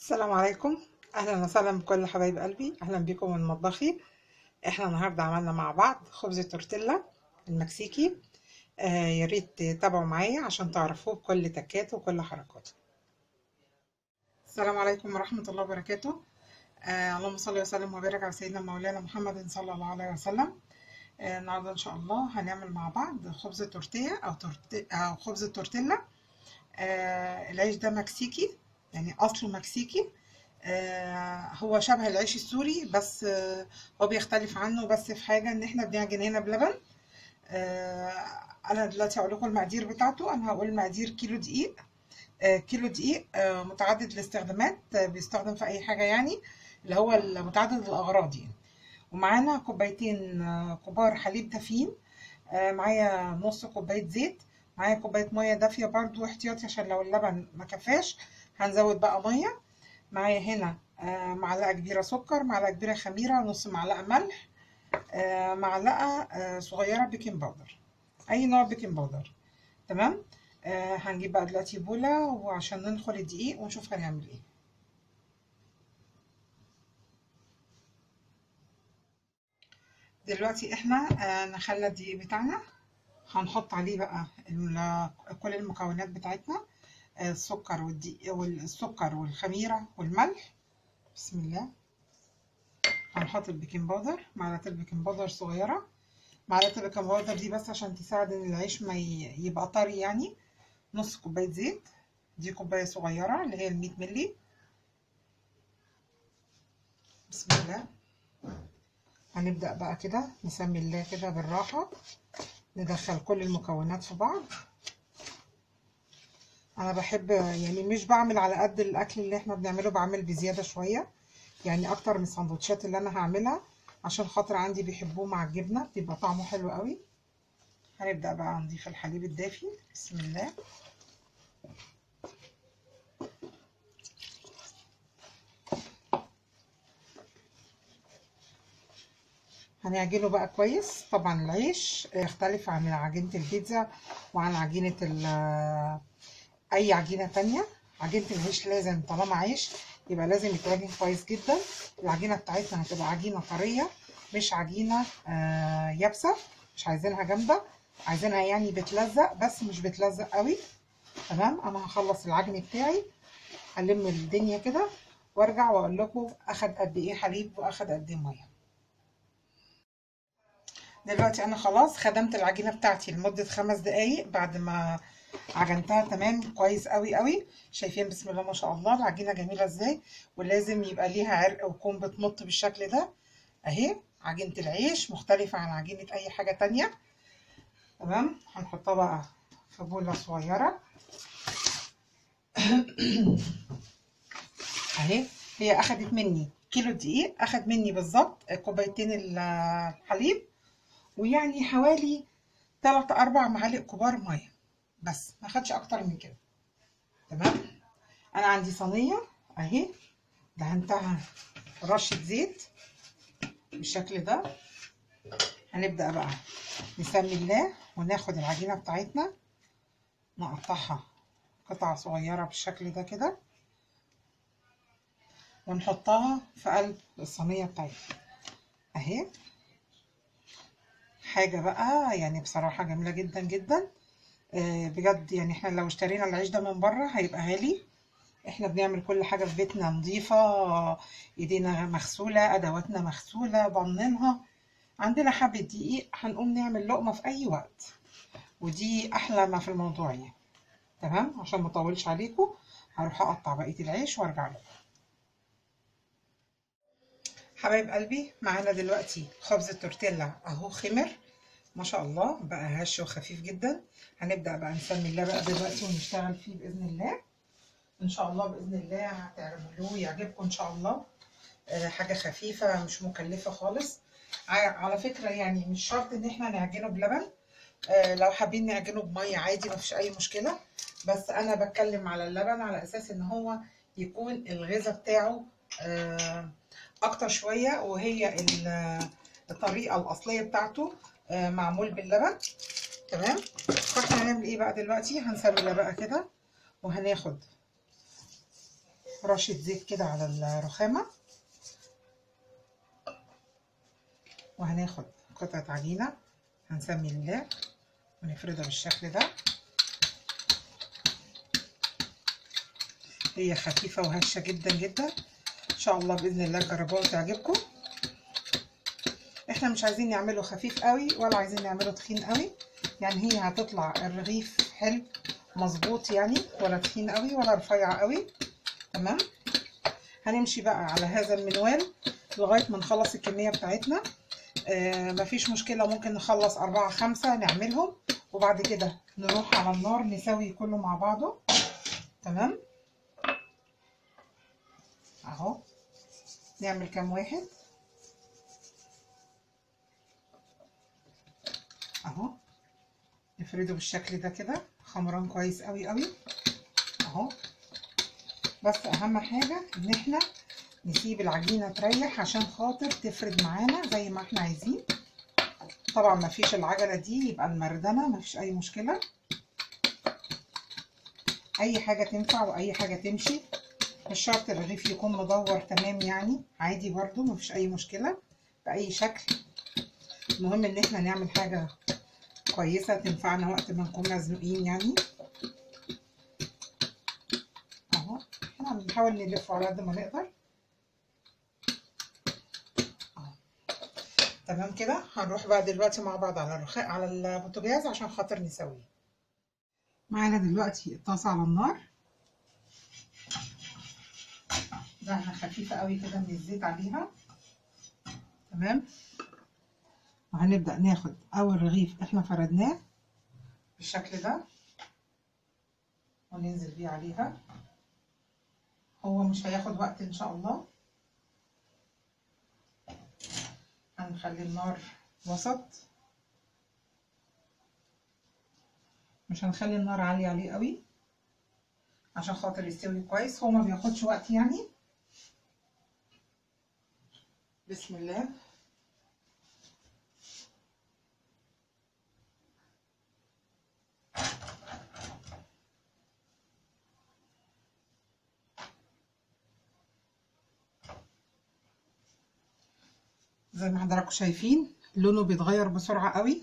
السلام عليكم اهلا وسهلا بكل حبايب قلبي اهلا بكم من مطبخي احنا النهارده عملنا مع بعض خبز تورتيلا المكسيكي آه يا ريت تتابعوا معايا عشان تعرفوه بكل تكاته وكل حركاته السلام عليكم ورحمه الله وبركاته آه اللهم صل وسلم وبارك على سيدنا مولانا محمد صلى الله عليه وسلم آه النهارده ان شاء الله هنعمل مع بعض خبز تورتيه او تورتي او خبز تورتيلا آه العيش ده مكسيكي يعني اصله مكسيكي آه هو شبه العيش السوري بس آه هو بيختلف عنه بس في حاجه ان احنا بنعجن هنا بلبن آه انا دلوقتي هقول لكم المقادير بتاعته انا هقول مقادير كيلو دقيق كيلو دقيق متعدد الاستخدامات بيستخدم في اي حاجه يعني اللي هو متعدد الاغراض يعني ومعانا كوبايتين كبار حليب دافين معايا نص كوبايه زيت معايا كوبايه ميه دافيه برضو احتياطي عشان لو اللبن ما كفاش هنزود بقى ميه معايا هنا معلقه كبيره سكر معلقه كبيره خميره نص معلقه ملح معلقه صغيره بيكنج باودر اي نوع بيكنج باودر تمام آه هنجيب بقى دلوقتي بوله وعشان ندخل الدقيق ونشوف هنعمل ايه دلوقتي احنا آه نخلى الدقيق بتاعنا هنحط عليه بقى كل المكونات بتاعتنا آه السكر والدقيق والسكر والخميره والملح بسم الله هنحط البيكنج باودر معلقه البيكنج باودر صغيره معلقه البيكنج باودر دي بس عشان تساعد ان العيش ما يبقى طري يعني نص كوبايه زيت دي كوبايه صغيره اللي هي ال100 مللي بسم الله هنبدا بقى كده نسمي الله كده بالراحه ندخل كل المكونات في بعض انا بحب يعني مش بعمل على قد الاكل اللي احنا بنعمله بعمل بزياده شويه يعني اكتر من السندوتشات اللي انا هعملها عشان خاطر عندي بيحبوه مع الجبنه بيبقى طعمه حلو قوي هنبدا بقى نضيف الحليب الدافي بسم الله هنعجنه بقى كويس طبعا العيش يختلف عن عجينه البيتزا وعن عجينه اي عجينه تانية عجينه العيش لازم طالما عيش يبقى لازم يتعجن كويس جدا العجينه بتاعتنا هتبقى عجينه طريه مش عجينه آه يابسه مش عايزينها جامده عايزينها يعني بتلزق بس مش بتلزق قوي تمام انا هخلص العجن بتاعي هلم الدنيا كده وارجع واقول لكم اخد قد ايه حليب واخد قد ايه ميه دلوقتي انا خلاص خدمت العجينه بتاعتي لمده خمس دقايق بعد ما عجنتها تمام كويس قوي قوي شايفين بسم الله ما شاء الله العجينه جميله ازاي ولازم يبقى ليها عرق وتكون بتمط بالشكل ده اهي عجينه العيش مختلفه عن عجينه اي حاجه تانية تمام هنحطها بقى في بوله صغيره اهي هي اخدت مني كيلو دقيق اخد مني بالظبط كوبايتين الحليب ويعني حوالي 3 4 معالق كبار ميه بس ما خدش اكتر من كده تمام انا عندي صينيه اهي دهنتها رشه زيت بالشكل ده هنبدا بقى نسمي الله وناخد العجينه بتاعتنا نقطعها قطع صغيره بالشكل ده كده ونحطها في قلب الصينيه بتاعتنا اهي حاجه بقى يعني بصراحه جميله جدا جدا بجد يعني احنا لو اشترينا العيش ده من بره هيبقى غالي احنا بنعمل كل حاجه في بيتنا نظيفه ايدينا مغسوله ادواتنا مغسوله ضامنينها عندنا حبه دقيق هنقوم نعمل لقمه في اي وقت ودي احلى ما في الموضوع يعني تمام عشان ما اطولش عليكم هروح اقطع بقيه العيش وارجع لكم حبايب قلبي معانا دلوقتي خبز التورتيلا اهو خمر ما شاء الله بقى هش وخفيف جدا هنبدا بقى نسمي الله بقى دلوقتي ونشتغل فيه باذن الله ان شاء الله باذن الله هتعملوه يعجبكم ان شاء الله أه حاجه خفيفه مش مكلفه خالص على فكره يعني مش شرط ان احنا نعجنه بلبن أه لو حابين نعجنه بميه عادي مفيش اي مشكله بس انا بتكلم على اللبن على اساس ان هو يكون الغذاء بتاعه أه اكتر شويه وهي الطريقه الاصليه بتاعته معمول باللبن تمام فاحنا هنعمل ايه بقى دلوقتي هنسمي بقى كده وهناخد رشة زيت كده على الرخامة وهناخد قطعة عجينة هنسمي الله ونفردها بالشكل ده هي خفيفة وهشة جدا جدا ان شاء الله باذن الله تجربوها وتعجبكم احنا مش عايزين نعمله خفيف قوي ولا عايزين نعمله تخين قوي يعني هي هتطلع الرغيف حلو مظبوط يعني ولا تخين قوي ولا رفيع قوي تمام هنمشي بقى على هذا المنوال لغايه ما نخلص الكميه بتاعتنا آه مفيش مشكله ممكن نخلص أربعة خمسة نعملهم وبعد كده نروح على النار نسوي كله مع بعضه تمام اهو نعمل كام واحد اهو نفرده بالشكل ده كده خمران كويس قوي قوي اهو بس اهم حاجه ان احنا نسيب العجينه تريح عشان خاطر تفرد معانا زي ما احنا عايزين طبعا ما فيش العجله دي يبقى المردنه ما فيش اي مشكله اي حاجه تنفع واي حاجه تمشي مش شرط الرغيف يكون مدور تمام يعني عادي برضو مفيش اي مشكله باي شكل المهم ان احنا نعمل حاجه كويسه تنفعنا وقت ما نكون مزنوقين يعني اهو احنا بنحاول نلف على قد ما نقدر اهو تمام كده هنروح بقى دلوقتي مع بعض على الرخاء على البوتاجاز عشان خاطر نسويه معانا دلوقتي الطاسه على النار دهنة خفيفة قوي كده من الزيت عليها تمام وهنبدأ ناخد أول رغيف احنا فردناه بالشكل ده وننزل بيه عليها هو مش هياخد وقت ان شاء الله هنخلي النار وسط مش هنخلي النار عالية عليه قوي عشان خاطر يستوي كويس هو ما بياخدش وقت يعني بسم الله زي ما حضراتكم شايفين لونه بيتغير بسرعة قوي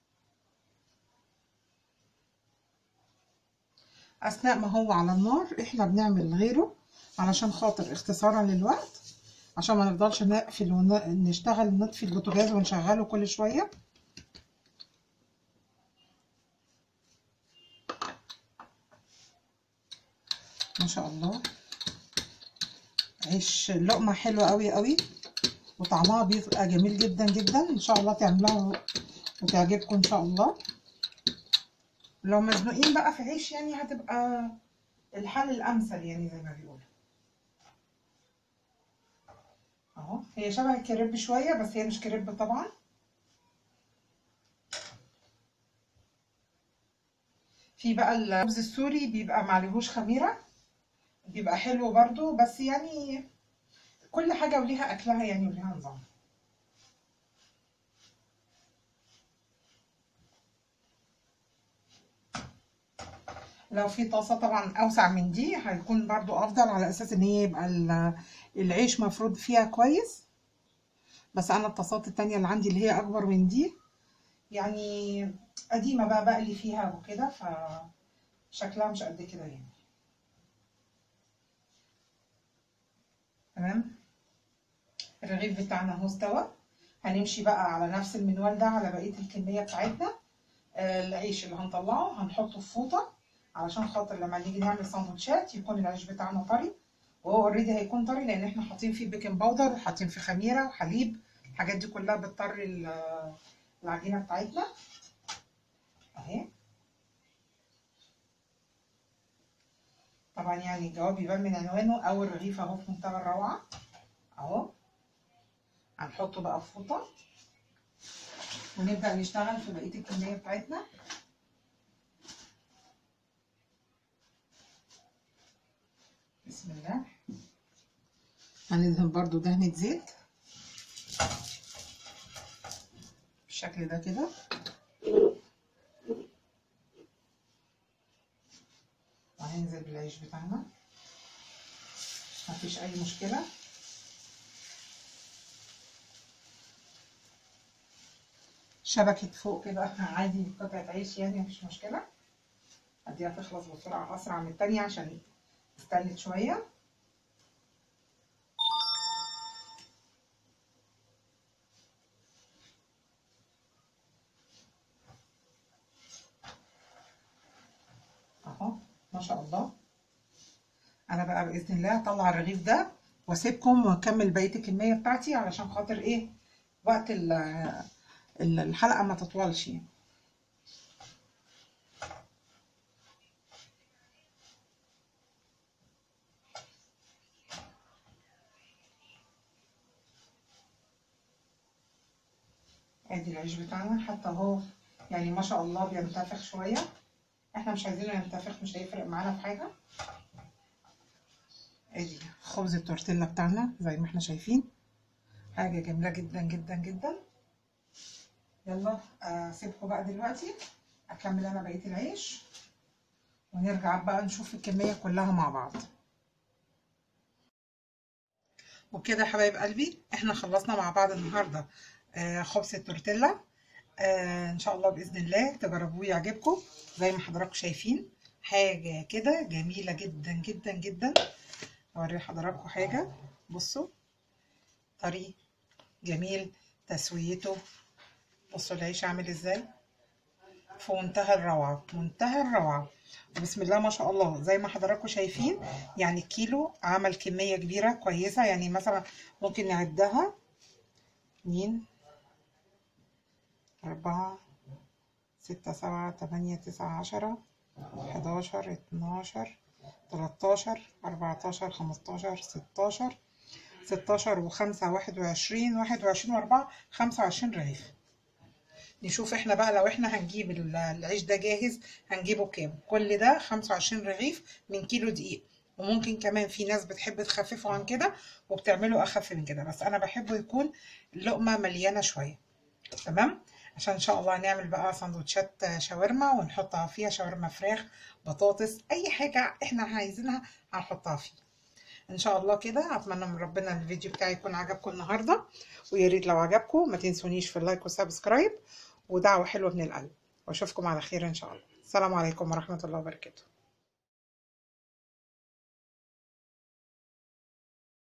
اثناء ما هو على النار احنا بنعمل غيره علشان خاطر اختصارا للوقت عشان ما نفضلش نقفل ونشتغل نطفي البوتاجاز ونشغله كل شويه ما شاء الله عيش لقمه حلوه قوي قوي وطعمها بيبقى جميل جدا جدا ان شاء الله تعملوها وتعجبكم ان شاء الله لو مزنوقين بقى في عيش يعني هتبقى الحل الامثل يعني زي ما بيقولوا اهو هي شبه الكريب شويه بس هي مش كريب طبعا في بقى الخبز السوري بيبقى معلهوش خميره بيبقى حلو برضو بس يعني كل حاجه وليها اكلها يعني وليها نظام لو في طاسه طبعا اوسع من دي هيكون برضو افضل على اساس ان هي يبقى العيش مفروض فيها كويس بس انا الطاسات التانية اللي عندي اللي هي اكبر من دي يعني قديمه بقى بقلي فيها وكده فشكلها مش قد كده يعني تمام الرغيف بتاعنا اهو استوى هنمشي بقى على نفس المنوال ده على بقيه الكميه بتاعتنا آه العيش اللي هنطلعه هنحطه في فوطه علشان خاطر لما نيجي نعمل سندوتشات يكون العيش بتاعنا طري وهو اوريدي هيكون طري لان احنا حاطين فيه بيكنج باودر وحاطين فيه خميره وحليب الحاجات دي كلها بتطري العجينه بتاعتنا اهي طبعا يعني الجواب يبان من عنوانه اول رغيف اهو في منتهى الروعه اهو هنحطه بقى في فوطه ونبدا نشتغل في بقيه الكميه بتاعتنا بسم الله هندهن برضو دهنة زيت بالشكل ده كده وهننزل بالعيش بتاعنا مفيش اي مشكله شبكة فوق كده عادي قطعة عيش يعني مفيش مشكلة اديها تخلص بسرعة اسرع من التانية عشان استنت شوية اهو ما شاء الله انا بقى باذن الله هطلع الرغيف ده واسيبكم واكمل بقيه الكميه بتاعتي علشان خاطر ايه وقت الحلقه ما تطولش يعني ادي العيش بتاعنا حتى اهو يعني ما شاء الله بينتفخ شويه احنا مش عايزينه ينتفخ مش هيفرق معانا في حاجه ادي خبز التورتيلا بتاعنا زي ما احنا شايفين حاجه جميله جدا جدا جدا يلا اسيبكم بقى دلوقتي اكمل انا بقيه العيش ونرجع بقى نشوف الكميه كلها مع بعض وبكده يا حبايب قلبي احنا خلصنا مع بعض النهارده خبز التورتيلا آه ان شاء الله باذن الله تجربوه يعجبكم زي ما حضراتكم شايفين حاجه كده جميله جدا جدا جدا اوري حضراتكم حاجه بصوا طري جميل تسويته بصوا العيش عامل ازاي في منتهى الروعه منتهى الروعه بسم الله ما شاء الله زي ما حضراتكم شايفين يعني الكيلو عمل كميه كبيره كويسه يعني مثلا ممكن نعدها اتنين أربعة ستة سبعة تمانية تسعة عشرة حداشر اتناشر تلاتاشر أربعتاشر خمستاشر ستاشر ستاشر وخمسة واحد وعشرين واحد وعشرين وأربعة خمسة وعشرين رغيف نشوف احنا بقى لو احنا هنجيب العيش ده جاهز هنجيبه بكام كل ده خمسة وعشرين رغيف من كيلو دقيق وممكن كمان في ناس بتحب تخففه عن كده وبتعمله اخف من كده بس انا بحبه يكون اللقمه مليانه شويه تمام عشان ان شاء الله هنعمل بقى سندوتشات شاورما ونحطها فيها شاورما فراخ بطاطس اي حاجه احنا عايزينها هنحطها فيه ان شاء الله كده اتمنى من ربنا الفيديو بتاعي يكون عجبكم النهارده ويا ريت لو عجبكم ما تنسونيش في اللايك والسبسكرايب ودعوه حلوه من القلب واشوفكم على خير ان شاء الله السلام عليكم ورحمه الله وبركاته